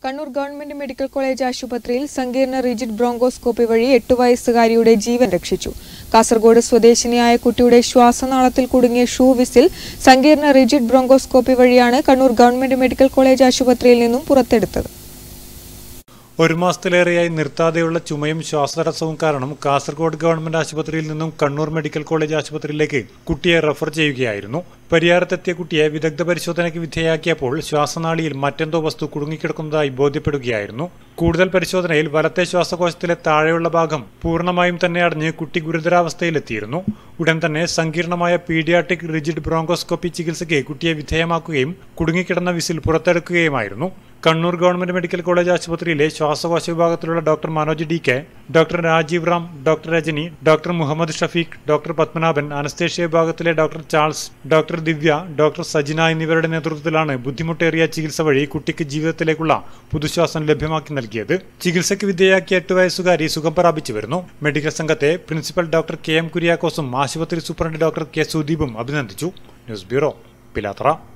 Kannur government medical college ആശുപത്രിയിൽ സങ്കീർണ rigid bronchoscopy വഴി എട്ടു വയസ്സുകാരിയുടെ ജീവൻ രക്ഷിച്ചു കാസർഗോഡ് സ്വദേശിനിയായ കുട്ടിയുടെ ശ്വാസനാളത്തിൽ കുടുങ്ങിയ ഷൂ വിസിൽ സങ്കീർണ റിജിഡ് ബ്രോങ്കോസ്കോപ്പി വഴിയാണ് കണ്ണൂർ ഗവൺമെന്റ് മെഡിക്കൽ കോളേജ് ആശുപത്രിയിൽ നിന്നും പുറത്തെടുത്തത് ഒരു മാസത്തിലേറെയായി നിർത്താതെയുള്ള ചുമയും ശ്വാസതടസ്സവും കാരണം കാസർഗോഡ് ഗവൺമെന്റ് ആശുപത്രിയിൽ നിന്നും കണ്ണൂർ മെഡിക്കൽ കോളേജ് ആശുപത്രിയിലേക്ക് കുട്ടിയെ റഫർ ചെയ്യുകയായിരുന്നു പരിയാരത്തെത്തിയ കുട്ടിയെ വിദഗ്ധ പരിശോധനയ്ക്ക് വിധേയാക്കിയപ്പോൾ ശ്വാസനാളിയിൽ മറ്റെന്തോ വസ്തു കുടുങ്ങിക്കിടക്കുന്നതായി ബോധ്യപ്പെടുകയായിരുന്നു കൂടുതൽ പരിശോധനയിൽ വലത്തെ ശ്വാസകോശത്തിലെ താഴെയുള്ള ഭാഗം പൂർണ്ണമായും തന്നെ അടഞ്ഞ് കുട്ടി ഗുരുതരാവസ്ഥയിലെത്തിയിരുന്നു ഉടൻ തന്നെ സങ്കീർണമായ പീഡിയാട്രിക് റിജിഡ് ബ്രോങ്കോസ്കോപ്പി ചികിത്സയ്ക്ക് കുട്ടിയെ വിധേയമാക്കുകയും കുടുങ്ങിക്കിടന്ന വിസിൽ പുറത്തെടുക്കുകയുമായിരുന്നു കണ്ണൂർ ഗവൺമെന്റ് മെഡിക്കൽ കോളേജ് ആശുപത്രിയിലെ ശ്വാസകോശ വിഭാഗത്തിലുള്ള doctor Manoj D K doctor Rajeev Ram doctor Rajani doctor Muhammad Shafeeq doctor Padmanabhan anaesthesia വിഭാഗത്തിലെ doctor Charles doctor Divya doctor Sajina എന്നിവരുടെ നേതൃത്വത്തിലാണ് ബുദ്ധിമുട്ടേറിയ ചികിത്സ വഴി കുട്ടിക്ക് ജീവിതത്തിലേക്കുള്ള പുതുശ്വാസം ലഭ്യമാക്കി നൽകിയത് ചികിത്സയ്ക്ക് വിധേയാക്കിയ എട്ട് വയസ്സുകാരി സുഖം പ്രാപിച്ചു വരുന്നു മെഡിക്കൽ സംഘത്തെ പ്രിൻസിപ്പൽ ഡോക്ടർ കെ എം കുര്യാക്കോസും ആശുപത്രി സൂപ്രണ്ട് ഡോക്ടർ കെ സുദീപും അഭിനന്ദിച്ചു ന്യൂസ് ബ്യൂറോ പിലാത്ര